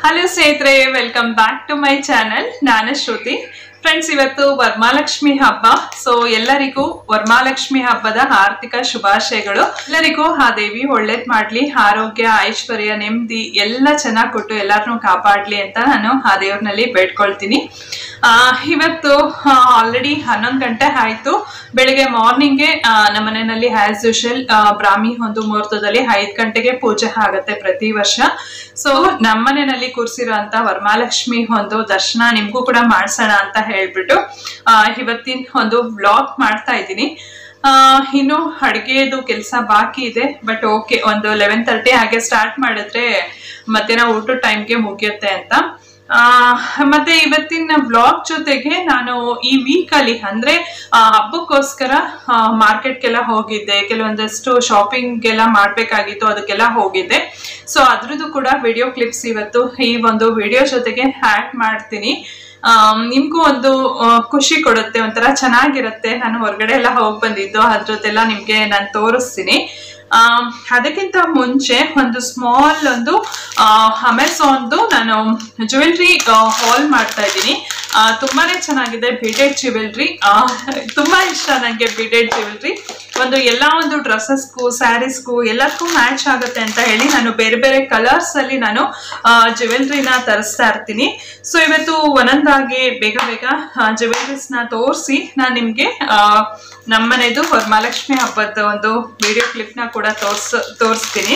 hello ಸ್ನೇಹಿತರೆ welcome back to my channel ನಾನು Shruti friends ಇವತ್ತು ವರಮಹಾಲಕ್ಷ್ಮಿ ಹಬ್ಬ ಸೊ ಎಲ್ಲರಿಗೂ ವರಮಹಾಲಕ್ಷ್ಮಿ ಹಬ್ಬದ ಆರ್ಥಿಕ ಶುಭಾಶಯಗಳು ಎಲ್ಲರಿಗೂ ಆ ದೇವಿ ಒಳ್ಳೇದ್ ಮಾಡ್ಲಿ ಆರೋಗ್ಯ ಐಶ್ವರ್ಯ ನೆಮ್ಮದಿ ಎಲ್ಲ ಚೆನ್ನಾಗಿ ಕೊಟ್ಟು ಎಲ್ಲರನ್ನೂ ಕಾಪಾಡ್ಲಿ ಅಂತ ನಾನು ಆ ದೇವ್ರನಲ್ಲಿ ಬೇಡ್ಕೊಳ್ತೀನಿ ಆ, ಇವತ್ತು ಆಲ್ರೆಡಿ ಹನ್ನೊಂದು ಗಂಟೆ ಆಯ್ತು ಬೆಳಿಗ್ಗೆ ಮಾರ್ನಿಂಗ್ಗೆ ನಮ್ಮ ಮನೆಯಲ್ಲಿ ಆಸ್ ಯೂಶಲ್ ಬ್ರಾಹ್ಮಿ ಒಂದು ಮುಹೂರ್ತದಲ್ಲಿ ಐದು ಗಂಟೆಗೆ ಪೂಜೆ ಆಗುತ್ತೆ ಪ್ರತಿ ವರ್ಷ ಸೊ ನಮ್ಮನೆಯಲ್ಲಿ ಕೂರಿಸಿರುವಂತ ವರಮಹಾಲಕ್ಷ್ಮಿ ಒಂದು ದರ್ಶನ ನಿಮ್ಗೂ ಕೂಡ ಮಾಡ್ಸೋಣ ಅಂತ ಹೇಳ್ಬಿಟ್ಟು ಆ, ಇವತ್ತಿನ ಒಂದು ವ್ಲಾಗ್ ಮಾಡ್ತಾ ಇದ್ದೀನಿ ಆ, ಇನ್ನು ಅಡುಗೆದು ಕೆಲಸ ಬಾಕಿ ಇದೆ ಬಟ್ ಓಕೆ ಒಂದು ಲೆವೆನ್ ತರ್ಟಿ ಹಾಗೆ ಸ್ಟಾರ್ಟ್ ಮಾಡಿದ್ರೆ ಮಧ್ಯಾಹ್ನ ಊಟದ ಟೈಮ್ಗೆ ಮುಗಿಯುತ್ತೆ ಅಂತ ಆ, ಮತ್ತೆ ಇವತ್ತಿನ ಬ್ಲಾಗ್ ಜೊತೆಗೆ ನಾನು ಈ ವೀಕ್ ಅಲ್ಲಿ ಅಂದ್ರೆ ಆ, ಹಬ್ಬಕ್ಕೋಸ್ಕರ ಮಾರ್ಕೆಟ್ಗೆಲ್ಲ ಹೋಗಿದ್ದೆ ಕೆಲವೊಂದಷ್ಟು ಶಾಪಿಂಗ್ ಎಲ್ಲ ಮಾಡ್ಬೇಕಾಗಿತ್ತು ಅದಕ್ಕೆಲ್ಲ ಹೋಗಿದ್ದೆ ಸೊ ಅದ್ರದ್ದು ಕೂಡ ವಿಡಿಯೋ ಕ್ಲಿಪ್ಸ್ ಇವತ್ತು ಈ ಒಂದು ವಿಡಿಯೋ ಜೊತೆಗೆ ಆ್ಯಡ್ ಮಾಡ್ತೀನಿ ಆಮ್, ನಿಮ್ಗೂ ಒಂದು ಆ, ಖುಷಿ ಕೊಡುತ್ತೆ ಒಂಥರ ಚೆನ್ನಾಗಿರುತ್ತೆ ನಾನು ಹೊರಗಡೆ ಎಲ್ಲ ಹೋಗಿ ಬಂದಿದ್ದು ಅದ್ರದ್ದೆಲ್ಲ ನಿಮ್ಗೆ ನಾನು ತೋರಿಸ್ತೀನಿ ಆಮ್, ಅದಕ್ಕಿಂತ ಮುಂಚೆ ಒಂದು ಸ್ಮಾಲ್ ಒಂದು ಅಮೆಝಾನ್ದು ನಾನು ಜ್ಯುವೆಲ್ರಿ ಹಾಲ್ ಮಾಡ್ತಾ ಇದ್ದೀನಿ ಆ, ತುಂಬಾನೇ ಚೆನ್ನಾಗಿದೆ ಬಿಡೆಡ್ ಜ್ಯುವೆಲ್ರಿ ತುಂಬಾ ಇಷ್ಟ ನನಗೆ ಬಿಡೆಡ್ ಜ್ಯುವೆಲ್ರಿ ಒಂದು ಎಲ್ಲ ಒಂದು ಡ್ರೆಸ್ಸಸ್ಗೂ ಸ್ಯಾರೀಸ್ಗೂ ಎಲ್ಲದಕ್ಕೂ ಮ್ಯಾಚ್ ಆಗುತ್ತೆ ಅಂತ ಹೇಳಿ ನಾನು ಬೇರೆ ಬೇರೆ ಕಲರ್ಸ್ ಅಲ್ಲಿ ನಾನು ಜ್ಯುವೆಲ್ರಿನ ತರಿಸ್ತಾ ಇರ್ತೀನಿ ಸೊ ಇವತ್ತು ಒಂದೊಂದಾಗಿ ಬೇಗ ಬೇಗ ಜ್ಯುವೆಲ್ರೀಸ್ನ ತೋರಿಸಿ ನಾನು ನಿಮಗೆ ನಮ್ಮನೆದು ವರಮಹಾಲಕ್ಷ್ಮಿ ಹಬ್ಬದ ಒಂದು ವಿಡಿಯೋ ಕ್ಲಿಪ್ನ ಕೂಡ ತೋರ್ಸ್ ತೋರಿಸ್ತೀನಿ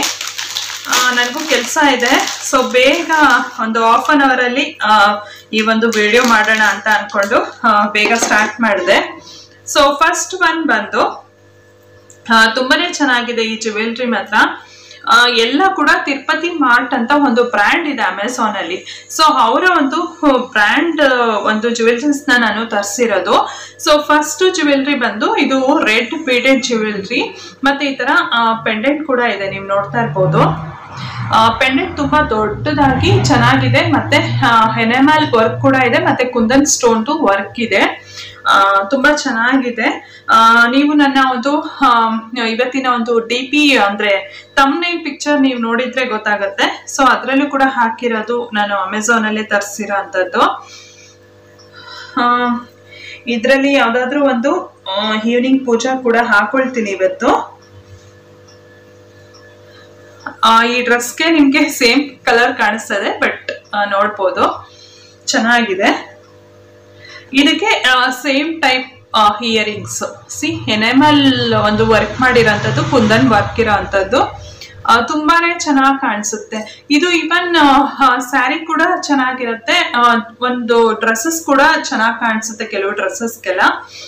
ನನಗೂ ಕೆಲಸ ಇದೆ ಸೊ ಬೇಗ ಒಂದು ಹಾಫ್ ಅನ್ ಅವರಲ್ಲಿ ಈ ಒಂದು ವಿಡಿಯೋ ಮಾಡೋಣ ಅಂತ ಅನ್ಕೊಂಡು ಆ, ಬೇಗ ಸ್ಟಾರ್ಟ್ ಮಾಡಿದೆ ಸೊ ಫಸ್ಟ್ ಒನ್ ಬಂದು ಆ, ತುಂಬಾನೇ ಚೆನ್ನಾಗಿದೆ ಈ ಜ್ಯುವೆಲ್ರಿ ಮಾತ್ರ ಆ, ಎಲ್ಲ ಕೂಡ ತಿರುಪತಿ ಮಾರ್ಟ್ ಅಂತ ಒಂದು ಬ್ರ್ಯಾಂಡ್ ಇದೆ ಅಮೆಝಾನ್ ಅಲ್ಲಿ ಸೊ ಅವರ ಒಂದು ಬ್ರ್ಯಾಂಡ್ ಒಂದು ಜುವೆಲ್ರೀಸ್ ನ ನಾನು ತರಿಸಿರೋದು ಸೊ ಫಸ್ಟ್ ಜ್ಯುವೆಲ್ರಿ ಬಂದು ಇದು ರೆಡ್ ಬೀಡೆಡ್ ಜ್ಯುವೆಲ್ರಿ ಮತ್ತೆ ಈ ತರ ಪೆಂಡೆಂಟ್ ಕೂಡ ಇದೆ ನೀವು ನೋಡ್ತಾ ಇರ್ಬೋದು ಪೆಂಡೆಂಟ್ ತುಂಬಾ ದೊಡ್ಡದಾಗಿ ಚೆನ್ನಾಗಿದೆ ಮತ್ತೆ ಎನೆಮಲ್ ವರ್ಕ್ ಕೂಡ ಇದೆ ಮತ್ತೆ ಕುಂದನ್ ಸ್ಟೋನ್ದು ವರ್ಕ್ ಇದೆ ಆ, ತುಂಬಾ ಚೆನ್ನಾಗಿದೆ ಆ, ನೀವು ನನ್ನ ಒಂದು ಆ, ಇವತ್ತಿನ ಒಂದು ಡಿ ಪಿ ಅಂದ್ರೆ ತಮ್ನೈಲ್ ಪಿಕ್ಚರ್ ನೀವು ನೋಡಿದ್ರೆ ಗೊತ್ತಾಗತ್ತೆ ಸೊ ಅದರಲ್ಲೂ ಕೂಡ ಹಾಕಿರೋದು ನಾನು ಅಮೆಝಾನ್ ಅಲ್ಲೇ ತರಿಸಿರೋ ಅಂಥದ್ದು ಇದರಲ್ಲಿ ಯಾವ್ದಾದ್ರು ಒಂದು ಈವ್ನಿಂಗ್ ಪೂಜಾ ಕೂಡ ಹಾಕೊಳ್ತೀನಿ ಇವತ್ತು ಆ, ಈ ಡ್ರೆಸ್ಗೆ ನಿಮ್ಗೆ ಸೇಮ್ ಕಲರ್ ಕಾಣಿಸ್ತದೆ ಬಟ್ ನೋಡ್ಬೋದು ಚೆನ್ನಾಗಿದೆ ಇದಕ್ಕೆ ಸೇಮ್ ಟೈಪ್ ಇಯರಿಂಗ್ಸ್ ಸಿ ಎನೆಮಲ್ ಒಂದು ವರ್ಕ್ ಮಾಡಿರೋಂಥದ್ದು ಕುಂದನ್ ವರ್ಕ್ ಇರೋಂಥದ್ದು ಆ, ತುಂಬಾನೇ ಚೆನ್ನಾಗಿ ಕಾಣಿಸುತ್ತೆ ಇದು ಇವನ್ ಸ್ಯಾರಿ ಕೂಡ ಚೆನ್ನಾಗಿರುತ್ತೆ ಆ, ಒಂದು ಡ್ರೆಸ್ಸಸ್ ಕೂಡ ಚೆನ್ನಾಗಿ ಕಾಣಿಸುತ್ತೆ ಕೆಲವು ಡ್ರೆಸ್ಸಸ್ಗೆಲ್ಲ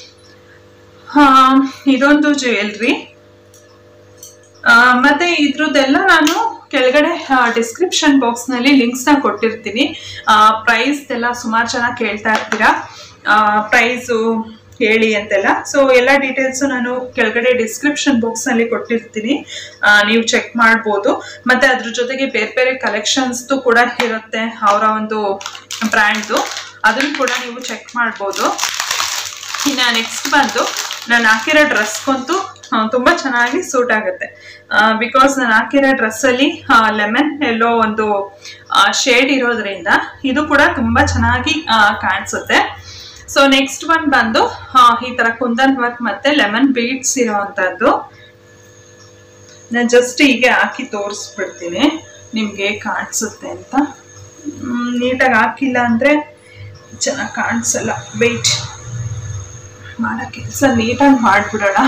ಇದೊಂದು ಜ್ಯುವೆಲ್ರಿ ಆ, ಮತ್ತೆ ಇದ್ರದ್ದೆಲ್ಲ ನಾನು ಕೆಳಗಡೆ ಡಿಸ್ಕ್ರಿಪ್ಷನ್ ಬಾಕ್ಸ್ ನಲ್ಲಿ ಲಿಂಕ್ಸ್ ನ ಕೊಟ್ಟಿರ್ತೀನಿ ಪ್ರೈಸ್ ಎಲ್ಲ ಸುಮಾರು ಜನ ಕೇಳ್ತಾ ಇರ್ತೀರಾ ಪ್ರೈಸು ಹೇಳಿ ಅಂತೆಲ್ಲ ಸೊ ಎಲ್ಲ ಡೀಟೇಲ್ಸ್ ನಾನು ಕೆಳಗಡೆ ಡಿಸ್ಕ್ರಿಪ್ಷನ್ ಬಾಕ್ಸ್ ನಲ್ಲಿ ಕೊಟ್ಟಿರ್ತೀನಿ ಆ, ನೀವು ಚೆಕ್ ಮಾಡ್ಬೋದು ಮತ್ತೆ ಅದ್ರ ಜೊತೆಗೆ ಬೇರೆ ಬೇರೆ ಕಲೆಕ್ಷನ್ಸ್ ಕೂಡ ಇರುತ್ತೆ ಅವರ ಒಂದು ಬ್ರ್ಯಾಂಡ್ದು ಅದನ್ನು ಕೂಡ ನೀವು ಚೆಕ್ ಮಾಡ್ಬೋದು ಇನ್ನ ನೆಕ್ಸ್ಟ್ ಬಂದು ನಾನು ಹಾಕಿರೋ ಡ್ರೆಸ್ಗಂತೂ ತುಂಬಾ ಚೆನ್ನಾಗಿ ಸೂಟ್ ಆಗುತ್ತೆ ಬಿಕಾಸ್ ನಾನು ಹಾಕಿರೋ ಡ್ರೆಸ್ ಅಲ್ಲಿ ಲೆಮನ್ ಎಲ್ಲೋ ಒಂದು ಶೇಡ್ ಇರೋದ್ರಿಂದ ಇದು ಕೂಡ ತುಂಬಾ ಚೆನ್ನಾಗಿ ಆ, ಕಾಣಿಸುತ್ತೆ ಸೊ ನೆಕ್ಸ್ಟ್ ಒನ್ ಬಂದು ಆ, ಈ ತರ ಕುಂದನ್ ವರ್ಕ್ ಮತ್ತೆ ಲೆಮನ್ ಬೀಡ್ಸ್ ಇರೋವಂಥದ್ದು ನಾನು ಜಸ್ಟ್ ಹೀಗೆ ಹಾಕಿ ತೋರಿಸ್ಬಿಡ್ತೀನಿ ನಿಮ್ಗೆ ಕಾಣಿಸುತ್ತೆ ಅಂತ ನೀಟಾಗಿ ಹಾಕಿಲ್ಲ ಅಂದ್ರೆ ಚೆನ್ನಾಗಿ ಕಾಣಿಸಲ್ಲ ವೆಯ್ಟ್ ಮಾಡೋ ಕೆಲಸ ನೀಟಾಗಿ ಮಾಡ್ಬಿಡೋಣ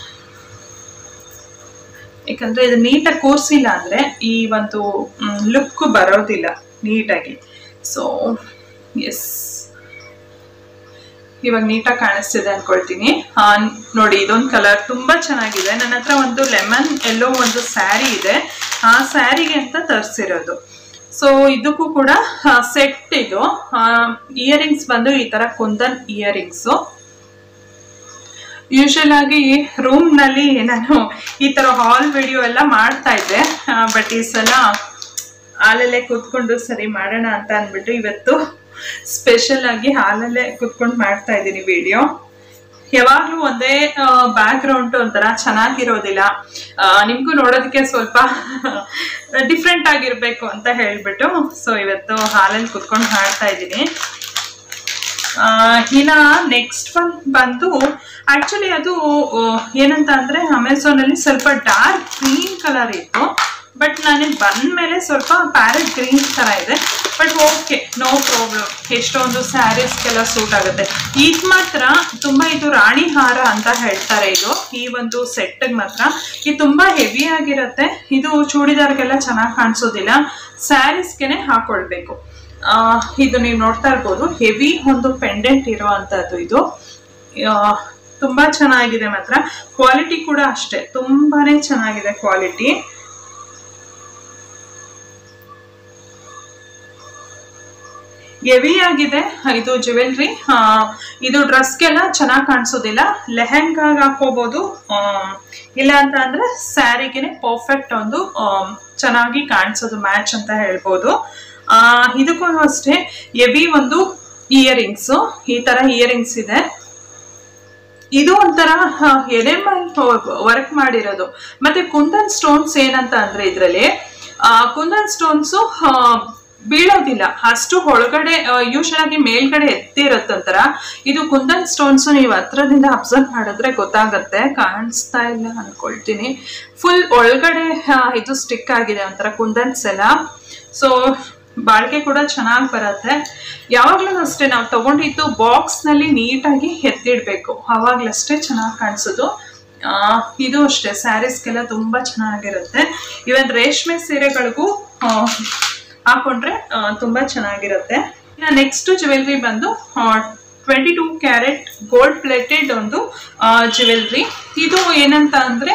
ಯಾಕಂದ್ರೆ ಇದು ನೀಟಾಗಿ ಕೂರಿಸಿಲ್ಲ ಅಂದ್ರೆ ಈ ಒಂದು ಲುಕ್ ಬರೋದಿಲ್ಲ ನೀಟಾಗಿ ಸೊ ಎಸ್ ಇವಾಗ ನೀಟಾಗಿ ಕಾಣಿಸ್ತಿದೆ ಅನ್ಕೊಳ್ತೀನಿ ಆ, ನೋಡಿ ಇದೊಂದು ಕಲರ್ ತುಂಬಾ ಚೆನ್ನಾಗಿದೆ ನನ್ನ ಹತ್ರ ಒಂದು ಲೆಮನ್ ಎಲ್ಲೋ ಒಂದು ಸ್ಯಾರಿ ಇದೆ ಆ ಸ್ಯಾರಿಗೆ ಅಂತ ತರಿಸಿರೋದು ಸೊ ಇದಕ್ಕೂ ಕೂಡ ಸೆಟ್ ಇದು ಇಯರಿಂಗ್ಸ್ ಬಂದು ಈ ತರ ಕುಂದನ್ ಇಯರಿಂಗ್ಸು ಯೂಶಲ್ ಆಗಿ ರೂಮ್ ನಲ್ಲಿ ನಾನು ಈ ತರ ಹಾಲ್ ವಿಡಿಯೋ ಎಲ್ಲ ಮಾಡ್ತಾ ಇದ್ದೆ ಬಟ್ ಈ ಸಲ ಹಾಲಲ್ಲೇ ಕೂತ್ಕೊಂಡು ಸರಿ ಮಾಡೋಣ ಅಂತ ಅಂದ್ಬಿಟ್ಟು ಇವತ್ತು ಸ್ಪೆಷಲ್ ಆಗಿ ಹಾಲಲ್ಲೇ ಕೂತ್ಕೊಂಡು ಮಾಡ್ತಾ ಇದ್ದೀನಿ ವಿಡಿಯೋ ಯಾವಾಗ್ಲೂ ಒಂದೇ ಬ್ಯಾಕ್ ಗ್ರೌಂಡ್ ಒಂಥರ ಚೆನ್ನಾಗಿರೋದಿಲ್ಲ ಆ, ನಿಮ್ಗೂ ನೋಡೋದಕ್ಕೆ ಸ್ವಲ್ಪ ಡಿಫ್ರೆಂಟ್ ಆಗಿರ್ಬೇಕು ಅಂತ ಹೇಳ್ಬಿಟ್ಟು ಸೊ ಇವತ್ತು ಹಾಲಲ್ಲಿ ಕುತ್ಕೊಂಡು ಹಾಡ್ತಾ ಇದ್ದೀನಿ ಆ, ಇನ್ನ ನೆಕ್ಸ್ಟ್ ಒನ್ ಬಂದು ಆಕ್ಚುಲಿ ಅದು ಆ, ಏನಂತ ಅಂದ್ರೆ ಅಮೆಝಾನ್ ಅಲ್ಲಿ ಸ್ವಲ್ಪ ಡಾರ್ಕ್ ಗ್ರೀನ್ ಕಲರ್ ಇತ್ತು ಬಟ್ ನನಗೆ ಬಂದ್ಮೇಲೆ ಸ್ವಲ್ಪ ಪ್ಯಾರೆಟ್ ಗ್ರೀನ್ ತರ ಇದೆ ಬಟ್ ಓಕೆ ನೋ ಪ್ರಾಬ್ಲಮ್ ಎಷ್ಟೊಂದು ಸ್ಯಾರೀಸ್ಗೆಲ್ಲ ಸೂಟ್ ಆಗುತ್ತೆ ಇದು ಮಾತ್ರ ತುಂಬಾ ಇದು ರಾಣಿ ಹಾರ ಅಂತ ಹೇಳ್ತಾರೆ ಇದು ಈ ಒಂದು ಸೆಟ್ ಮಾತ್ರ ಇದು ತುಂಬಾ ಹೆವಿ ಆಗಿರುತ್ತೆ ಇದು ಚೂಡಿದಾರ್ಗೆಲ್ಲ ಚೆನ್ನಾಗಿ ಕಾಣಿಸೋದಿಲ್ಲ ಸ್ಯಾರೀಸ್ಗೆನೆ ಹಾಕೊಳ್ಬೇಕು ಆ, ಇದು ನೀವು ನೋಡ್ತಾ ಇರ್ಬೋದು ಹೆವಿ ಒಂದು ಪೆಂಡೆಂಟ್ ಇರುವಂತದ್ದು ಇದು ಆ, ತುಂಬಾ ಚೆನ್ನಾಗಿದೆ ಮಾತ್ರ ಕ್ವಾಲಿಟಿ ಕೂಡ ಅಷ್ಟೇ ತುಂಬಾನೇ ಚೆನ್ನಾಗಿದೆ ಕ್ವಾಲಿಟಿ ಹೆವಿ ಆಗಿದೆ ಇದು ಜ್ಯುವೆಲ್ರಿ ಇದು ಡ್ರೆಸ್ಗೆಲ್ಲ ಚೆನ್ನಾಗಿ ಕಾಣಿಸೋದಿಲ್ಲ ಲೆಹೆಂಗಾಗ್ ಹಾಕೋಬಹುದು ಇಲ್ಲ ಅಂತ ಅಂದ್ರೆ ಸ್ಯಾರಿಗೆನೆ ಪರ್ಫೆಕ್ಟ್ ಒಂದು ಆಮ್, ಚೆನ್ನಾಗಿ ಕಾಣಿಸೋದು ಮ್ಯಾಚ್ ಅಂತ ಹೇಳ್ಬೋದು ಆ, ಇದಕ್ಕೂ ಅಷ್ಟೇ ಹೆವಿ ಒಂದು ಇಯರಿಂಗ್ಸ್ ಈ ತರ ಇಯರಿಂಗ್ಸ್ ಇದೆ ಇದು ಒಂಥರ ಎನೆಮಲ್ ವರ್ಕ್ ಮಾಡಿರೋದು ಮತ್ತೆ ಕುಂದನ್ ಸ್ಟೋನ್ಸ್ ಏನಂತ ಅಂದ್ರೆ ಇದ್ರಲ್ಲಿ ಆ, ಕುಂದನ್ ಸ್ಟೋನ್ಸ್ ಬೀಳೋದಿಲ್ಲ ಅಷ್ಟು ಒಳಗಡೆ ಯೂಶಲ್ ಆಗಿ ಮೇಲ್ಗಡೆ ಎತ್ತಿರತ್ತಂತರ ಇದು ಕುಂದನ್ ಸ್ಟೋನ್ಸ್ ನೀವು ಹತ್ರದಿಂದ ಅಬ್ಸರ್ವ್ ಮಾಡಿದ್ರೆ ಗೊತ್ತಾಗತ್ತೆ ಕಾಣಿಸ್ತಾ ಇಲ್ಲ ಅನ್ಕೊಳ್ತೀನಿ ಫುಲ್ ಒಳಗಡೆ ಆ, ಇದು ಸ್ಟಿಕ್ ಆಗಿದೆ ಒಂಥರ ಕುಂದನ್ಸ್ ಎಲ್ಲ ಸೊ ಬಾಳಿಕೆ ಕೂಡ ಚೆನ್ನಾಗಿ ಬರುತ್ತೆ ಯಾವಾಗ್ಲೂ ಅಷ್ಟೇ ನಾವು ತಗೊಂಡಿದ್ದು ಬಾಕ್ಸ್ ನಲ್ಲಿ ನೀಟಾಗಿ ಎತ್ತಿಡ್ಬೇಕು ಅವಾಗ್ಲಷ್ಟೇ ಚೆನ್ನಾಗಿ ಕಾಣಿಸೋದು ಆ, ಇದು ಅಷ್ಟೇ ಸ್ಯಾರೀಸ್ಗೆಲ್ಲ ತುಂಬಾ ಚೆನ್ನಾಗಿರುತ್ತೆ ಇವನ್ ರೇಷ್ಮೆ ಸೀರೆಗಳಿಗೂ ಆ, ಹಾಕೊಂಡ್ರೆ ಆ, ತುಂಬಾ ಚೆನ್ನಾಗಿರುತ್ತೆ ಇನ್ನು ನೆಕ್ಸ್ಟ್ ಜ್ಯುವೆಲ್ರಿ ಬಂದು twenty two carat gold plated ಒಂದು ಜ್ಯುವೆಲ್ರಿ ಇದು ಏನಂತ ಅಂದ್ರೆ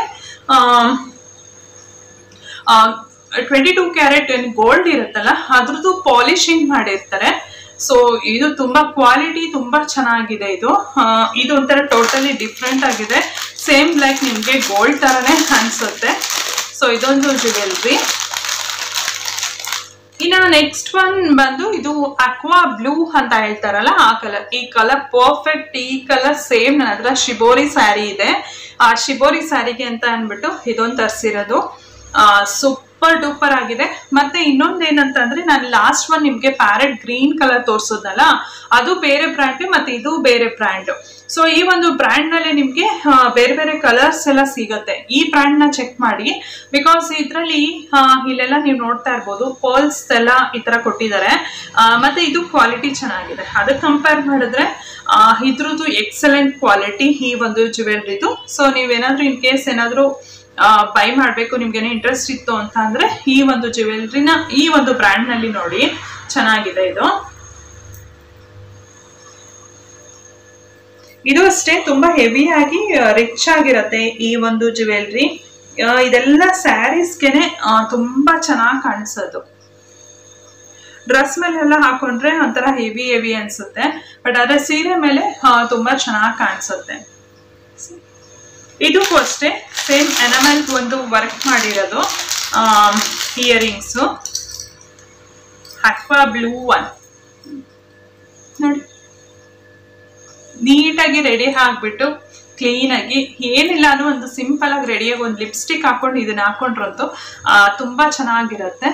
ಟ್ವೆಂಟಿ ಟೂ ಕ್ಯಾರೆಟ್ ಏನು ಗೋಲ್ಡ್ ಇರುತ್ತಲ್ಲ ಅದ್ರದ್ದು ಪಾಲಿಶಿಂಗ್ ಮಾಡಿರ್ತಾರೆ ಸೊ ಇದು ತುಂಬಾ ಕ್ವಾಲಿಟಿ ತುಂಬಾ ಚೆನ್ನಾಗಿದೆ ಇದು ಆ, ಇದು ಒಂಥರ ಟೋಟಲಿ ಡಿಫ್ರೆಂಟ್ ಆಗಿದೆ ಸೇಮ್ ಲೈಕ್ ನಿಮ್ಗೆ ಗೋಲ್ಡ್ ತರನೇ ಅನ್ಸುತ್ತೆ ಸೊ ಇದೊಂದು ಜ್ಯುವೆಲ್ರಿ ಇನ್ನು ನೆಕ್ಸ್ಟ್ ಒನ್ ಬಂದು ಇದು ಅಕ್ವಾ ಬ್ಲೂ ಅಂತ ಹೇಳ್ತಾರಲ್ಲ ಆ ಕಲರ್ ಈ ಕಲರ್ ಪರ್ಫೆಕ್ಟ್ ಈ ಕಲರ್ ಸೇಮ್ ನನ್ನ ಹತ್ರ ಶಿಬೋರಿ ಸ್ಯಾರಿ ಇದೆ ಆ ಶಿಬೋರಿ ಸ್ಯಾರಿಗೆ ಅಂತ ಅಂದ್ಬಿಟ್ಟು ಇದೊಂದು ತರಿಸಿರೋದು ಸೂಪರ್ ಡೂಪರ್ ಆಗಿದೆ ಮತ್ತೆ ಇನ್ನೊಂದು ಏನಂತ ಅಂದ್ರೆ ನಾನು ಲಾಸ್ಟ್ ಒನ್ ನಿಮ್ಗೆ ಪ್ಯಾರೆಟ್ ಗ್ರೀನ್ ಕಲರ್ ತೋರಿಸೋದಲ್ಲ ಅದು ಬೇರೆ ಬ್ರ್ಯಾಂಡ್ ಮತ್ತೆ ಇದು ಬೇರೆ ಬ್ರ್ಯಾಂಡ್ ಸೊ ಈ ಒಂದು ಬ್ರ್ಯಾಂಡ್ ನಲ್ಲಿ ನಿಮ್ಗೆ ಆ, ಬೇರೆ ಬೇರೆ ಕಲರ್ಸ್ ಎಲ್ಲ ಸಿಗುತ್ತೆ ಈ ಬ್ರ್ಯಾಂಡ್ ನ ಚೆಕ್ ಮಾಡಿ ಬಿಕಾಸ್ ಇದ್ರಲ್ಲಿ ಆ, ಇಲ್ಲೆಲ್ಲ ನೀವು ನೋಡ್ತಾ ಇರ್ಬೋದು ಪರ್ಲ್ಸ್ ಎಲ್ಲ ಈ ತರ ಕೊಟ್ಟಿದ್ದಾರೆ ಆ, ಮತ್ತೆ ಇದು ಕ್ವಾಲಿಟಿ ಚೆನ್ನಾಗಿದೆ ಅದಕ್ಕೆ ಕಂಪೇರ್ ಮಾಡಿದ್ರೆ ಆ, ಇದ್ರದ್ದು ಎಕ್ಸಲೆಂಟ್ ಕ್ವಾಲಿಟಿ ಈ ಒಂದು ಜ್ಯುವೆಲ್ರಿದು ಸೊ ನೀವೇನಾದ್ರೂ ಇನ್ ಕೇಸ್ ಏನಾದ್ರೂ ಬೈ ಮಾಡಬೇಕು ನಿಮ್ಗೇನೋ ಇಂಟ್ರೆಸ್ಟ್ ಇತ್ತು ಅಂತ ಅಂದ್ರೆ ಈ ಒಂದು ಜ್ಯುವೆಲ್ರಿನ ಈ ಒಂದು ಬ್ರ್ಯಾಂಡ್ ನಲ್ಲಿ ನೋಡಿ ಚೆನ್ನಾಗಿದೆ ಇದು ಇದು ಅಷ್ಟೇ ತುಂಬಾ ಹೆವಿ ಆಗಿ ರಿಚ್ ಆಗಿರತ್ತೆ ಈ ಒಂದು ಜ್ಯುವೆಲ್ರಿ ಇದೆಲ್ಲ ಸ್ಯಾರೀಸ್ಗೆನೆ ತುಂಬಾ ಚೆನ್ನಾಗಿ ಕಾಣಿಸೋದು ಡ್ರೆಸ್ ಮೇಲೆ ಎಲ್ಲ ಹಾಕೊಂಡ್ರೆ ಒಂಥರ ಹೆವಿ ಹೆವಿ ಅನ್ಸುತ್ತೆ ಬಟ್ ಅದೇ ಸೀರೆ ಮೇಲೆ ಆ, ತುಂಬಾ ಚೆನ್ನಾಗಿ ಕಾಣಿಸುತ್ತೆ ಇದಕ್ಕೂ ಅಷ್ಟೇ ಸೇಮ್ ಎನಮಲ್ ಒಂದು ವರ್ಕ್ ಮಾಡಿರೋದು ಇಯರಿಂಗ್ಸು ಅಕ್ವಾ ಬ್ಲೂ ಒನ್ ನೋಡಿ ನೀಟಾಗಿ ರೆಡಿ ಆಗ್ಬಿಟ್ಟು ಕ್ಲೀನಾಗಿ ಏನಿಲ್ಲ ಅಂದ್ರೆ ಒಂದು ಸಿಂಪಲ್ ಆಗಿ ರೆಡಿಯಾಗಿ ಒಂದು ಲಿಪ್ಸ್ಟಿಕ್ ಹಾಕೊಂಡು ಇದನ್ನ ಹಾಕೊಂಡ್ರಂತೂ ಆ, ತುಂಬಾ ಚೆನ್ನಾಗಿರತ್ತೆ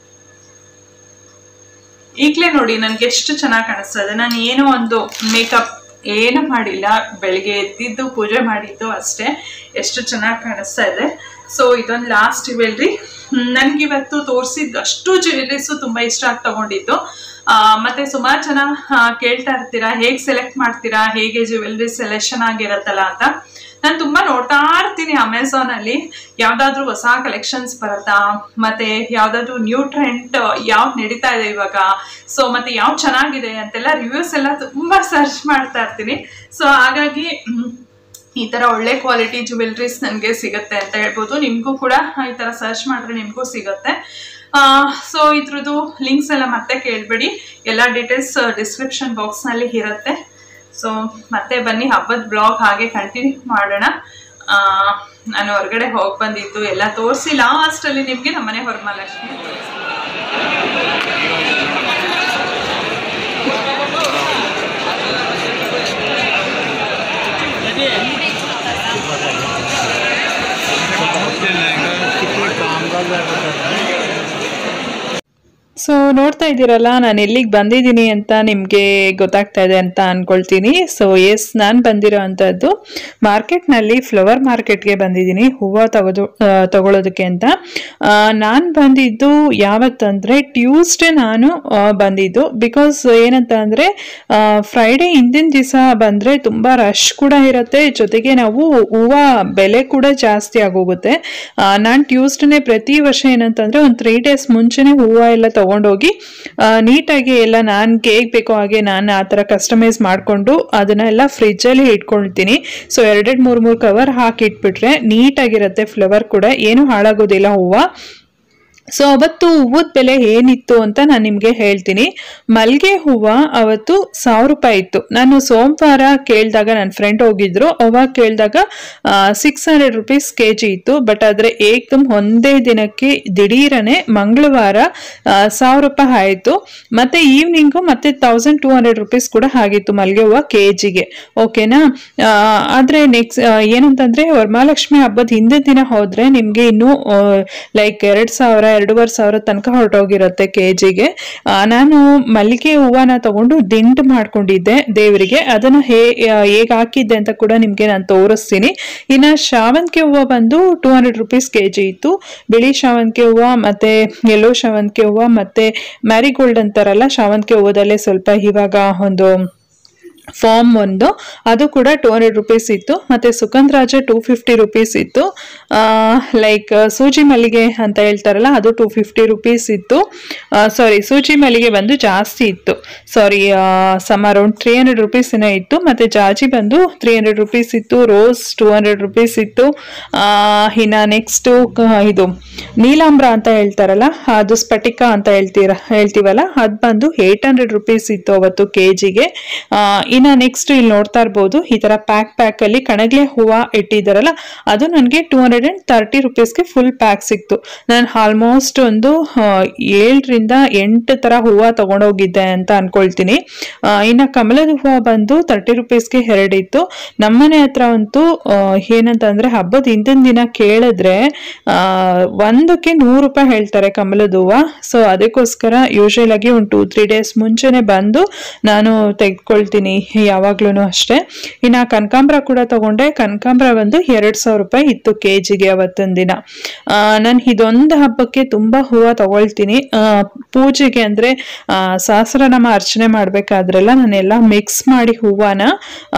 ಈಗಲೇ ನೋಡಿ ನನ್ಗೆ ಎಷ್ಟು ಚೆನ್ನಾಗಿ ಕಾಣಿಸ್ತಾ ಇದೆ ನಾನು ಏನೋ ಒಂದು ಮೇಕಪ್ ಏನು ಮಾಡಿಲ್ಲ ಬೆಳಿಗ್ಗೆ ಎದ್ದಿದ್ದು ಪೂಜೆ ಮಾಡಿದ್ದು ಅಷ್ಟೇ ಎಷ್ಟು ಚೆನ್ನಾಗಿ ಕಾಣಿಸ್ತಾ ಇದೆ ಸೊ ಇದೊಂದು ಲಾಸ್ಟ್ ಜ್ಯುವೆಲ್ರಿ ನನಗಿವತ್ತು ತೋರಿಸಿದ್ದು ಅಷ್ಟು ಜ್ಯುವೆಲ್ರೀಸು ತುಂಬ ಇಷ್ಟ ಆಗಿ ತಗೊಂಡಿದ್ದು ಆ, ಮತ್ತೆ ಸುಮಾರು ಜನ ಆ, ಕೇಳ್ತಾ ಇರ್ತೀರಾ ಹೇಗೆ ಸೆಲೆಕ್ಟ್ ಮಾಡ್ತೀರಾ ಹೇಗೆ ಜ್ಯುವೆಲ್ರಿ ಸೆಲೆಕ್ಷನ್ ಆಗಿರತ್ತಲ್ಲ ಅಂತ ನಾನು ತುಂಬಾ ನೋಡ್ತಾ ಇರ್ತೀನಿ ಅಮೆಝಾನ್ ಅಲ್ಲಿ ಯಾವ್ದಾದ್ರು ಹೊಸ ಕಲೆಕ್ಷನ್ಸ್ ಬರುತ್ತಾ ಮತ್ತೆ ಯಾವ್ದಾದ್ರು ನ್ಯೂ ಟ್ರೆಂಡ್ ಯಾವ್ದು ನಡೀತಾ ಇದೆ ಇವಾಗ ಸೊ ಮತ್ತೆ ಯಾವ್ದು ಚೆನ್ನಾಗಿದೆ ಅಂತೆಲ್ಲ ರಿವ್ಯೂಸ್ ಎಲ್ಲ ತುಂಬಾ ಸರ್ಚ್ ಮಾಡ್ತಾ ಇರ್ತೀನಿ ಸೊ ಹಾಗಾಗಿ ಮ್, ಈ ತರ ಒಳ್ಳೆ ಕ್ವಾಲಿಟಿ ಜ್ಯುವೆಲ್ರೀಸ್ ನನಗೆ ಸಿಗುತ್ತೆ ಅಂತ ಹೇಳ್ಬೋದು ನಿಮಗೂ ಕೂಡ ಈ ತರ ಸರ್ಚ್ ಮಾಡಿದ್ರೆ ನಿಮಗೂ ಸಿಗುತ್ತೆ ಸೊ ಇದ್ರದ್ದು ಲಿಂಕ್ಸ್ ಎಲ್ಲ ಮತ್ತೆ ಕೇಳಬೇಡಿ ಎಲ್ಲ ಡೀಟೇಲ್ಸ್ ಡಿಸ್ಕ್ರಿಪ್ಷನ್ ಬಾಕ್ಸ್ನಲ್ಲಿ ಇರುತ್ತೆ ಸೊ ಮತ್ತೆ ಬನ್ನಿ ಹಬ್ಬದ ಬ್ಲಾಗ್ ಹಾಗೆ ಕಂಟಿನ್ಯೂ ಮಾಡೋಣ ಆ, ನಾನು ಹೊರಗಡೆ ಹೋಗಿ ಬಂದಿದ್ದು ಎಲ್ಲ ತೋರಿಸಿ ಲಾಸ್ಟಲ್ಲಿ ನಿಮಗೆ ನಮ್ಮನೆ ಹೊರಮಹಾಲಕ್ಷ್ಮಿ ಸೊ ನೋಡ್ತಾ ಇದ್ದೀರಲ್ಲ ನಾನು ಎಲ್ಲಿಗೆ ಬಂದಿದ್ದೀನಿ ಅಂತ ನಿಮಗೆ ಗೊತ್ತಾಗ್ತಾ ಇದೆ ಅಂತ ಅನ್ಕೊಳ್ತೀನಿ ಸೊ ಎಸ್ ನಾನು ಬಂದಿರೋ ಅಂಥದ್ದು ಮಾರ್ಕೆಟ್ನಲ್ಲಿ ಫ್ಲವರ್ ಮಾರ್ಕೆಟ್ಗೆ ಬಂದಿದ್ದೀನಿ ಹೂವು ತಗೋದು ಆ, ತಗೊಳ್ಳೋದಕ್ಕೆ ಅಂತ ನಾನು ಬಂದಿದ್ದು ಯಾವತ್ತಂದರೆ ಟ್ಯೂಸ್ಡೇ ನಾನು ಆ, ಬಂದಿದ್ದು ಬಿಕಾಸ್ ಏನಂತ ಅಂದರೆ ಫ್ರೈಡೇ ಹಿಂದಿನ ದಿವಸ ಬಂದರೆ ತುಂಬ ರಶ್ ಕೂಡ ಇರುತ್ತೆ ಜೊತೆಗೆ ನಾವು ಹೂವು ಬೆಲೆ ಕೂಡ ಜಾಸ್ತಿ ಆಗೋಗುತ್ತೆ ನಾನು ಟ್ಯೂಸ್ಡೇನೆ ಪ್ರತಿ ವರ್ಷ ಏನಂತಂದರೆ ಒಂದು ತ್ರೀ ಡೇಸ್ ಮುಂಚೆನೇ ಹೂವು ಎಲ್ಲ ತೊಗೊಂಡೋಗಿ ನೀಟಾಗಿ ಎಲ್ಲ ನನಗೆ ಹೇಗೆ ಬೇಕೋ ಹಾಗೆ ನಾನು ಆ ಥರ ಕಸ್ಟಮೈಸ್ ಮಾಡಿಕೊಂಡು ಅದನ್ನೆಲ್ಲ ಫ್ರಿಜ್ಜಲ್ಲಿ ಇಟ್ಕೊಳ್ತೀನಿ ಸೊ ಎರಡೆರಡು ಮೂರು ಮೂರು ಕವರ್ ಹಾಕಿ ಇಟ್ಬಿಟ್ರೆ ನೀಟಾಗಿರುತ್ತೆ ಫ್ಲವರ್ ಕೂಡ ಏನೂ ಹಾಳಾಗೋದಿಲ್ಲ ಹೂವು ಸೊ ಅವತ್ತು ಹೂವದ ಬೆಲೆ ಏನಿತ್ತು ಅಂತ ನಾನು ನಿಮಗೆ ಹೇಳ್ತೀನಿ ಮಲ್ಲಿಗೆ ಹೂವು ಅವತ್ತು ಸಾವಿರ ರೂಪಾಯಿ ಇತ್ತು ನಾನು ಸೋಮವಾರ ಕೇಳಿದಾಗ ನನ್ನ ಫ್ರೆಂಡ್ ಹೋಗಿದ್ರು ಅವಾಗ ಕೇಳಿದಾಗ six hundred rupees K G ಇತ್ತು ಬಟ್ ಆದರೆ ಏಕದಮ್ ಒಂದೇ ದಿನಕ್ಕೆ ದಿಢೀರನೆ ಮಂಗಳವಾರ ಸಾವಿರ ರೂಪಾಯಿ ಆಯಿತು ಮತ್ತು ಈವ್ನಿಂಗು ಮತ್ತೆ ತೌಸಂಡ್ ಟೂ ಹಂಡ್ರೆಡ್ ರುಪೀಸ್ ಕೂಡ ಆಗಿತ್ತು ಮಲ್ಲಿಗೆ ಹೂವು ಕೆ ಜಿಗೆ ಓಕೆನಾ ಆದರೆ ನೆಕ್ಸ್ಟ್ ಏನಂತಂದರೆ ವರಮಹಾಲಕ್ಷ್ಮಿ ಹಬ್ಬದ ಹಿಂದಿನ ದಿನ ಹೋದರೆ ನಿಮಗೆ ಇನ್ನೂ ಲೈಕ್ ಎರಡು ಸಾವಿರ ಎರಡೂವರೆ ಸಾವಿರ ತನಕ ಹೊರಟೋಗಿರುತ್ತೆ ಕೆ ಜಿಗೆ ನಾನು ಮಲ್ಲಿಗೆ ಹೂವನ ತಗೊಂಡು ದಿಂಡು ಮಾಡ್ಕೊಂಡಿದ್ದೆ ದೇವರಿಗೆ ಅದನ್ನು ಹೇ ಹೇಗೆ ಹಾಕಿದ್ದೆ ಅಂತ ಕೂಡ ನಿಮಗೆ ನಾನು ತೋರಿಸ್ತೀನಿ ಇನ್ನು ಶಾವಂತಿಗೆ ಹೂವು ಬಂದು two hundred rupees K G ಇತ್ತು ಬಿಳಿ ಶಾವಂತಿಗೆ ಹೂವು ಮತ್ತು ಯೆಲ್ಲೋ ಶಾವಂತಿಗೆ ಹೂವು ಮತ್ತು ಮ್ಯಾರಿಗೋಲ್ಡ್ ಅಂತಾರಲ್ಲ ಶಾವಂತಿಗೆ ಹೂವದಲ್ಲೇ ಸ್ವಲ್ಪ ಇವಾಗ ಒಂದು ಫಾರ್ಮ್ ಒಂದು ಅದು ಕೂಡ ಟೂ ಹಂಡ್ರೆಡ್ ರುಪೀಸ್ ಇತ್ತು ಮತ್ತು ಸುಗಂಧರಾಜ ಟೂ ಫಿಫ್ಟಿ ರುಪೀಸ್ ಇತ್ತು ಲೈಕ್ ಸೂಜಿ ಮಲ್ಲಿಗೆ ಅಂತ ಹೇಳ್ತಾರಲ್ಲ ಅದು ಟೂ ಫಿಫ್ಟಿ ರುಪೀಸ್ ಇತ್ತು ಸಾರಿ ಸೂಜಿ ಮಲ್ಲಿಗೆ ಬಂದು ಜಾಸ್ತಿ ಇತ್ತು sorry some around three hundred rupees ಏನೋ ಇತ್ತು ಮತ್ತು ಜಾಜಿ ಬಂದು ತ್ರೀ ಹಂಡ್ರೆಡ್ ರುಪೀಸ್ ಇತ್ತು ರೋಸ್ ಟೂ ಹಂಡ್ರೆಡ್ ರುಪೀಸ್ ಇತ್ತು ಆ, ಇನ್ನು ನೆಕ್ಸ್ಟು ಇದು ನೀಲಾಂಬ್ರ ಅಂತ ಹೇಳ್ತಾರಲ್ಲ ಅದು ಸ್ಫಟಿಕ ಅಂತ ಹೇಳ್ತೀರ ಹೇಳ್ತೀವಲ್ಲ ಅದು ಬಂದು ಏಯ್ಟ್ ಹಂಡ್ರೆಡ್ ರುಪೀಸ್ ಇತ್ತು ಅವತ್ತು ಕೆ ಜಿಗೆ ಇನ್ನು ನೆಕ್ಸ್ಟ್ ಇಲ್ಲಿ ನೋಡ್ತಾ ಇರ್ಬೋದು ಈ ಥರ ಪ್ಯಾಕ್ ಪ್ಯಾಕಲ್ಲಿ ಕಣಗ್ಲೆ ಹೂವು ಇಟ್ಟಿದ್ದಾರಲ್ಲ ಅದು ನನಗೆ ಟೂ ಹಂಡ್ರೆಡ್ ಆ್ಯಂಡ್ ತರ್ಟಿ ರುಪೀಸ್ಗೆ ಫುಲ್ ಪ್ಯಾಕ್ ಸಿಕ್ತು ನಾನು ಆಲ್ಮೋಸ್ಟ್ ಒಂದು ಆ, ಏಳರಿಂದ ಎಂಟು ಥರ ಹೂವು ತಗೊಂಡೋಗಿದ್ದೆ ಅಂತ ಅನ್ಕೊಳ್ತೀನಿ ಆ, ಇನ್ನು ಕಮಲದ ಹೂವು ಬಂದು ತರ್ಟಿ ರುಪೀಸ್ಗೆ ಎರಡಿತ್ತು ನಮ್ಮನೆ ಹತ್ರ ಅಂತೂ ಆ, ಏನಂತಂದ್ರೆ ಹಬ್ಬದ ಹಿಂದಿನ ದಿನ ಕೇಳಿದ್ರೆ ಆ, ಒಂದಕ್ಕೆ ನೂರು ರೂಪಾಯಿ ಹೇಳ್ತಾರೆ ಕಮಲದ ಹೂವು ಸೊ ಅದಕ್ಕೋಸ್ಕರ ಯೂಶುವಲ್ ಆಗಿ ಒಂದು ಟೂ ತ್ರೀ ಡೇಸ್ ಮುಂಚೆನೆ ಬಂದು ನಾನು ತೆಗೆದುಕೊಳ್ತೀನಿ ಯಾವಾಗ್ಲೂ ಅಷ್ಟೇ ಇನ್ನು ಕನಕಾಂಬರ ಕೂಡ ತಗೊಂಡೆ ಕನಕಾಂಬರ ಬಂದು ಎರಡು ಸಾವಿರ ರೂಪಾಯಿ ಇತ್ತು ಕೆ ಜಿಗೆ ಅವತ್ತಿನ ದಿನ ನಾನು ಇದೊಂದು ಹಬ್ಬಕ್ಕೆ ತುಂಬ ಹೂವು ತಗೊಳ್ತೀನಿ ಆ, ಪೂಜೆಗೆ ಅಂದರೆ ಸಹಸ್ರನಾಮ ಅರ್ಚನೆ ಮಾಡಬೇಕಾದ್ರೆಲ್ಲ ನಾನೆಲ್ಲ ಮಿಕ್ಸ್ ಮಾಡಿ ಹೂವನ ಆ,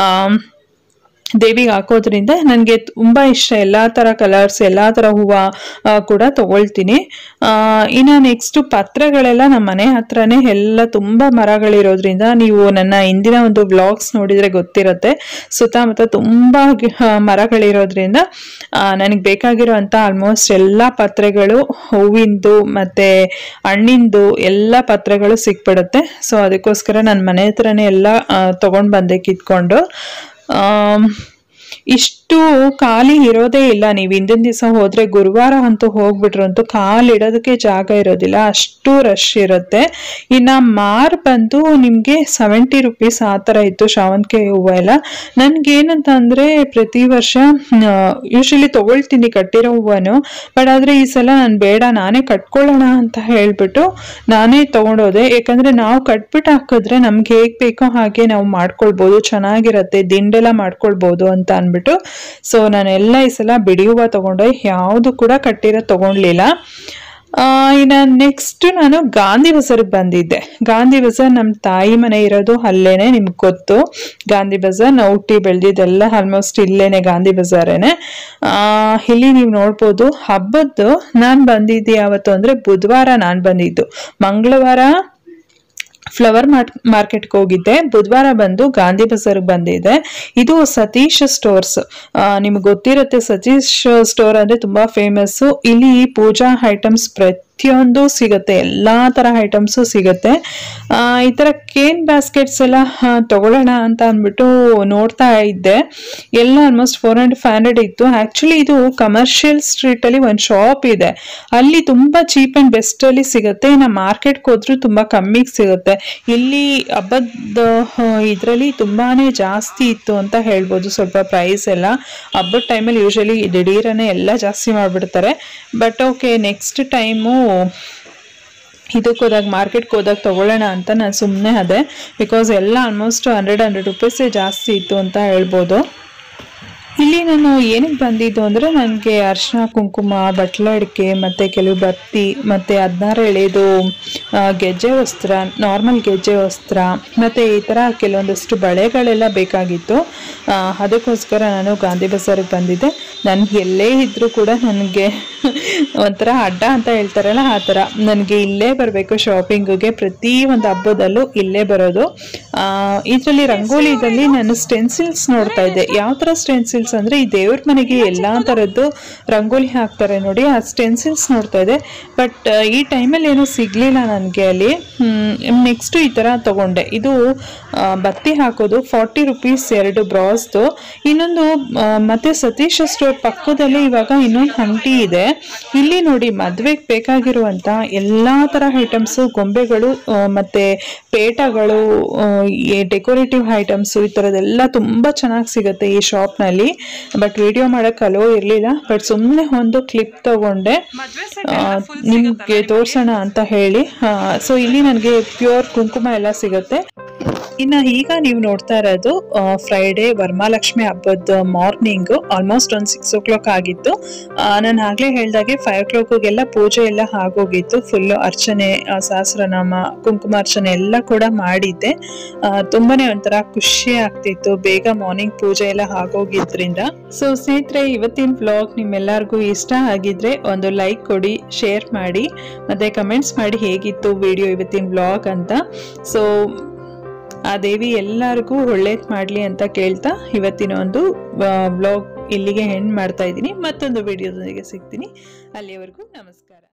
ದೇವಿಗೆ ಹಾಕೋದ್ರಿಂದ ನನಗೆ ತುಂಬ ಇಷ್ಟ ಎಲ್ಲ ಥರ ಕಲರ್ಸ್ ಎಲ್ಲ ಥರ ಹೂವು ಕೂಡ ತಗೊಳ್ತೀನಿ ಆ, ಇನ್ನು ನೆಕ್ಸ್ಟು ಪತ್ರಗಳೆಲ್ಲ ನಮ್ಮ ಮನೆ ಹತ್ರನೇ ಎಲ್ಲ ತುಂಬ ಮರಗಳಿರೋದ್ರಿಂದ ನೀವು ನನ್ನ ಹಿಂದಿನ ಒಂದು ವ್ಲಾಗ್ಸ್ ನೋಡಿದರೆ ಗೊತ್ತಿರುತ್ತೆ ಸುತ್ತಮುತ್ತ ತುಂಬ ಗಿ- ಆ, ಮರಗಳಿರೋದ್ರಿಂದ ನನಗೆ ಬೇಕಾಗಿರೋಂಥ ಆಲ್ಮೋಸ್ಟ್ ಎಲ್ಲ ಪತ್ರೆಗಳು ಹೂವಿಂದು ಮತ್ತು ಹಣ್ಣಿಂದು ಎಲ್ಲ ಪತ್ರೆಗಳು ಸಿಕ್ಬಿಡುತ್ತೆ ಸೊ ಅದಕ್ಕೋಸ್ಕರ ನನ್ನ ಮನೆ ಹತ್ರನೇ ಎಲ್ಲ ತೊಗೊಂಡು ಬಂದೆ ಕಿತ್ಕೊಂಡು ಆಮ್, ಇಷ್ಟು ಖಾಲಿ ಇರೋದೇ ಇಲ್ಲ ನೀವು ಹಿಂದಿನ ದಿವಸ ಹೋದ್ರೆ ಗುರುವಾರ ಅಂತೂ ಹೋಗ್ಬಿಟ್ರು ಅಂತೂ ಕಾಲಿಡೋದಕ್ಕೆ ಜಾಗ ಇರೋದಿಲ್ಲ ಅಷ್ಟು ರಶ್ ಇರುತ್ತೆ ಇನ್ನು ಮಾರ್ ಬಂದು ನಿಮಗೆ ಸೆವೆಂಟಿ ರುಪೀಸ್ ಆ ಥರ ಇತ್ತು ಶಾವಂತಿಗೆ ಹೂವು ಎಲ್ಲ ನನಗೇನಂತ ಅಂದರೆ ಪ್ರತಿ ವರ್ಷ ಯೂಶಲಿ ತೊಗೊಳ್ತೀನಿ ಕಟ್ಟಿರೋ ಹೂವನ್ನು ಬಟ್ ಆದರೆ ಈ ಸಲ ನಾನು ಬೇಡ ನಾನೇ ಕಟ್ಕೊಳ್ಳೋಣ ಅಂತ ಹೇಳ್ಬಿಟ್ಟು ನಾನೇ ತೊಗೊಂಡೋದೆ ಯಾಕಂದರೆ ನಾವು ಕಟ್ಬಿಟ್ಟು ಹಾಕಿದ್ರೆ ನಮ್ಗೆ ಹೇಗೆ ಬೇಕೋ ಹಾಗೆ ನಾವು ಮಾಡ್ಕೊಳ್ಬೋದು ಚೆನ್ನಾಗಿರತ್ತೆ ದಿಂಡೆಲ್ಲ ಮಾಡ್ಕೊಳ್ಬೋದು ಅಂತ ಅಂದ್ಬಿಟ್ಟು ಸೊ ನಾನೆಲ್ಲ ಈ ಸಲ ಬಿಡಿ ಹೂವು ತೊಗೊಂಡೆ ಯಾವುದು ಕೂಡ ಕಟ್ಟಿರೋ ತೊಗೊಳ್ಲಿಲ್ಲ ಆ, ಇನ್ನು ನೆಕ್ಸ್ಟ್ ನಾನು ಗಾಂಧಿ ಬಜಾರ್ಗೆ ಬಂದಿದ್ದೆ ಗಾಂಧಿ ಬಜಾರ್ ನಮ್ಮ ತಾಯಿ ಮನೆ ಇರೋದು ಅಲ್ಲೇನೆ ನಿಮ್ಗೆ ಗೊತ್ತು ಗಾಂಧಿ ಬಜಾರ್ ನಾವು ಹುಟ್ಟಿ ಬೆಳೆದಿದ್ದೆಲ್ಲ ಆಲ್ಮೋಸ್ಟ್ ಇಲ್ಲೇನೆ ಗಾಂಧಿ ಬಜಾರೇನೆ ಆ, ಇಲ್ಲಿ ನೀವು ನೋಡ್ಬೋದು ಹಬ್ಬದ್ದು ನಾನು ಬಂದಿದ್ದು ಯಾವತ್ತು ಅಂದರೆ ಬುಧವಾರ ನಾನು ಬಂದಿದ್ದು ಮಂಗಳವಾರ ಫ್ಲವರ್ ಮಾರ್ಟ್ ಮಾರ್ಕೆಟ್ಗೆ ಹೋಗಿದ್ದೆ ಬುಧವಾರ ಬಂದು ಗಾಂಧಿ ಬಜಾರ್ಗೆ ಬಂದಿದ್ದೆ ಇದು ಸತೀಶ್ ಸ್ಟೋರ್ಸ್ ನಿಮ್ಗೆ ಗೊತ್ತಿರುತ್ತೆ ಸತೀಶ್ ಸ್ಟೋರ್ ಅಂದರೆ ತುಂಬ ಫೇಮಸ್ಸು ಇಲ್ಲಿ ಪೂಜಾ ಐಟಮ್ಸ್ ಪ್ರತಿಯೊಂದು ಸಿಗುತ್ತೆ ಎಲ್ಲ ಥರ ಐಟಮ್ಸು ಸಿಗುತ್ತೆ ಆ, ಈ ಥರ ಕೇನ್ ಬ್ಯಾಸ್ಕೆಟ್ಸ್ ಎಲ್ಲ ಆ, ತಗೊಳ್ಳೋಣ ಅಂತ ಅಂದ್ಬಿಟ್ಟು ನೋಡ್ತಾ ಇದ್ದೆ ಎಲ್ಲ almost four hundred five hundred ಇತ್ತು ಆ್ಯಕ್ಚುಲಿ ಇದು ಕಮರ್ಷಿಯಲ್ ಸ್ಟ್ರೀಟಲ್ಲಿ ಒಂದು ಶಾಪ್ ಇದೆ ಅಲ್ಲಿ ತುಂಬ ಚೀಪ್ ಆ್ಯಂಡ್ ಬೆಸ್ಟಲ್ಲಿ ಸಿಗುತ್ತೆ ಇನ್ನು ಮಾರ್ಕೆಟ್ಗೆ ಹೋದ್ರೂ ತುಂಬ ಕಮ್ಮಿಗೆ ಸಿಗುತ್ತೆ ಇಲ್ಲಿ ಹಬ್ಬದ ಇದರಲ್ಲಿ ತುಂಬಾ ಜಾಸ್ತಿ ಇತ್ತು ಅಂತ ಹೇಳ್ಬೋದು ಸ್ವಲ್ಪ ಪ್ರೈಸ್ ಎಲ್ಲ ಹಬ್ಬದ ಟೈಮಲ್ಲಿ ಯೂಶಲಿ ದಿಢೀರನೆ ಎಲ್ಲ ಜಾಸ್ತಿ ಮಾಡಿಬಿಡ್ತಾರೆ ಬಟ್ ಓಕೆ ನೆಕ್ಸ್ಟ್ ಟೈಮು ಇದಕ್ಕೆ ಹೋದಾಗ ಮಾರ್ಕೆಟ್ಗೆ ಹೋದಾಗ ತೊಗೊಳ್ಳೋಣ ಅಂತ ನಾನು ಸುಮ್ಮನೆ ಅದೇ ಬಿಕಾಸ್ ಎಲ್ಲ ಆಲ್ಮೋಸ್ಟ್ ಹಂಡ್ರೆಡ್ ಹಂಡ್ರೆಡ್ ರುಪೀಸೇ ಜಾಸ್ತಿ ಇತ್ತು ಅಂತ ಹೇಳ್ಬೋದು ಇಲ್ಲಿ ನಾನು ಏನಕ್ಕೆ ಬಂದಿದ್ದು ಅಂದರೆ ನನಗೆ ಅರಿಶಿನ ಕುಂಕುಮ ಬಟ್ಲ ಅಡಿಕೆ ಮತ್ತು ಕೆಲವು ಬತ್ತಿ ಮತ್ತು ಹದಿನಾರು ಎಳೆದು ಆ, ಗೆಜ್ಜೆ ವಸ್ತ್ರ ನಾರ್ಮಲ್ ಗೆಜ್ಜೆ ವಸ್ತ್ರ ಮತ್ತು ಈ ಥರ ಕೆಲವೊಂದಷ್ಟು ಬಳೆಗಳೆಲ್ಲ ಬೇಕಾಗಿತ್ತು ಆ, ಅದಕ್ಕೋಸ್ಕರ ನಾನು ಗಾಂಧಿ ಬಜಾರಿಗೆ ಬಂದಿದ್ದೆ ನನಗೆ ಎಲ್ಲೇ ಇದ್ದರೂ ಕೂಡ ನನಗೆ ಒಂಥರ ಅಡ್ಡ ಅಂತ ಹೇಳ್ತಾರಲ್ಲ ಆ ಥರ ನನಗೆ ಇಲ್ಲೇ ಬರಬೇಕು ಶಾಪಿಂಗಿಗೆ ಪ್ರತಿ ಒಂದು ಹಬ್ಬದಲ್ಲೂ ಇಲ್ಲೇ ಬರೋದು ಇದರಲ್ಲಿ ರಂಗೋಲಿದಲ್ಲಿ ನಾನು ಸ್ಟೆನ್ಸಿಲ್ಸ್ ನೋಡ್ತಾ ಇದ್ದೆ ಯಾವ ಥರ ಸ್ಟೆನ್ಸಿಲ್ಸ್ ಅಂದರೆ ಈ ದೇವ್ರ ಮನೆಗೆ ಎಲ್ಲ ಥರದ್ದು ರಂಗೋಲಿ ಹಾಕ್ತಾರೆ ನೋಡಿ ಆ ಸ್ಟೆನ್ಸಿಲ್ಸ್ ನೋಡ್ತಾ ಇದ್ದೆ ಬಟ್ ಈ ಟೈಮಲ್ಲಿ ಏನೂ ಸಿಗಲಿಲ್ಲ ನನಗೆ ಅಲ್ಲಿ ನೆಕ್ಸ್ಟು ಈ ಥರ ತಗೊಂಡೆ ಇದು ಆ, ಬತ್ತಿ ಹಾಕೋದು ಫಾರ್ಟಿ ರುಪೀಸ್ ಎರಡು ಬ್ರಾಸ್ದು ಇನ್ನೊಂದು ಆ, ಮತ್ತೆ ಸತೀಶ್ ಸ್ಟೋರ್ ಪಕ್ಕದಲ್ಲಿ ಇವಾಗ ಇನ್ನೊಂದು ಅಂಗಡಿ ಇದೆ ಇಲ್ಲಿ ನೋಡಿ ಮದ್ವೆಗೆ ಬೇಕಾಗಿರುವಂತ ಎಲ್ಲಾ ತರ ಐಟಮ್ಸ್ ಗೊಂಬೆಗಳು ಆ, ಮತ್ತೆ ಪೇಟಗಳು ಡೆಕೋರೇಟಿವ್ ಐಟಮ್ಸ್ ಈ ಥರದ್ದೆಲ್ಲ ತುಂಬಾ ಚೆನ್ನಾಗಿ ಸಿಗುತ್ತೆ ಈ ಶಾಪ್ನಲ್ಲಿ ಬಟ್ ವಿಡಿಯೋ ಮಾಡಕ್ ಅಲೋ ಇರಲಿಲ್ಲ ಬಟ್ ಸುಮ್ಮನೆ ಒಂದು ಕ್ಲಿಪ್ ತಗೊಂಡೆ ಆ, ನಿಮ್ಗೆ ತೋರ್ಸೋಣ ಅಂತ ಹೇಳಿ ಸೊ ಇಲ್ಲಿ ನನಗೆ ಪ್ಯೂರ್ ಕುಂಕುಮ ಎಲ್ಲ ಸಿಗುತ್ತೆ ಇನ್ನ ಈಗ ನೀವು ನೋಡ್ತಾ ಇರೋದು ಫ್ರೈಡೇ ವರಮಹಾಲಕ್ಷ್ಮಿ ಹಬ್ಬದ ಮಾರ್ನಿಂಗ್ ಆಲ್ಮೋಸ್ಟ್ ಒಂದು ಸಿಕ್ಸ್ ಓ ಕ್ಲಾಕ್ ಆಗಿತ್ತು ನಾನು ಆಗ್ಲೇ ಹೇಳ್ದಾಗೆ ಫೈವ್ ಓ ಕ್ಲಾಕ್ಗೆಲ್ಲ ಪೂಜೆ ಎಲ್ಲ ಆಗೋಗಿತ್ತು ಫುಲ್ ಅರ್ಚನೆ ಆ, ಸಹಸ್ರನಾಮ ಕುಂಕುಮ ಅರ್ಚನೆ ಎಲ್ಲ ಕೂಡ ಮಾಡಿದ್ದೆ ಆ, ತುಂಬಾನೇ ಒಂಥರ ಖುಷಿ ಆಗ್ತಿತ್ತು ಬೇಗ ಮಾರ್ನಿಂಗ್ ಪೂಜೆ ಎಲ್ಲ ಆಗೋಗಿದ್ರಿಂದ ಸೊ ಸ್ನೇಹಿತರೆ ಇವತ್ತಿನ ವ್ಲಾಗ್ ನಿಮ್ಮೆಲ್ಲರಿಗೂ ಇಷ್ಟ ಆಗಿದ್ರೆ ಒಂದು ಲೈಕ್ ಕೊಡಿ ಶೇರ್ ಮಾಡಿ ಮತ್ತೆ ಕಮೆಂಟ್ಸ್ ಮಾಡಿ ಹೇಗಿತ್ತು ವಿಡಿಯೋ ಇವತ್ತಿನ ವ್ಲಾಗ್ ಅಂತ ಸೊ ಆ ದೇವಿ ಎಲ್ಲರಿಗೂ ಒಳ್ಳೇದು ಮಾಡಲಿ ಅಂತ ಕೇಳ್ತಾ ಇವತ್ತಿನ ಒಂದು ವ್ಲಾಗ್ ಇಲ್ಲಿಗೆ ಹೆಣ್ಣು ಮಾಡ್ತಾ ಇದ್ದೀನಿ ಮತ್ತೊಂದು ವಿಡಿಯೋದೊಂದಿಗೆ ಸಿಗ್ತೀನಿ ಅಲ್ಲಿಯವರೆಗೂ ನಮಸ್ಕಾರ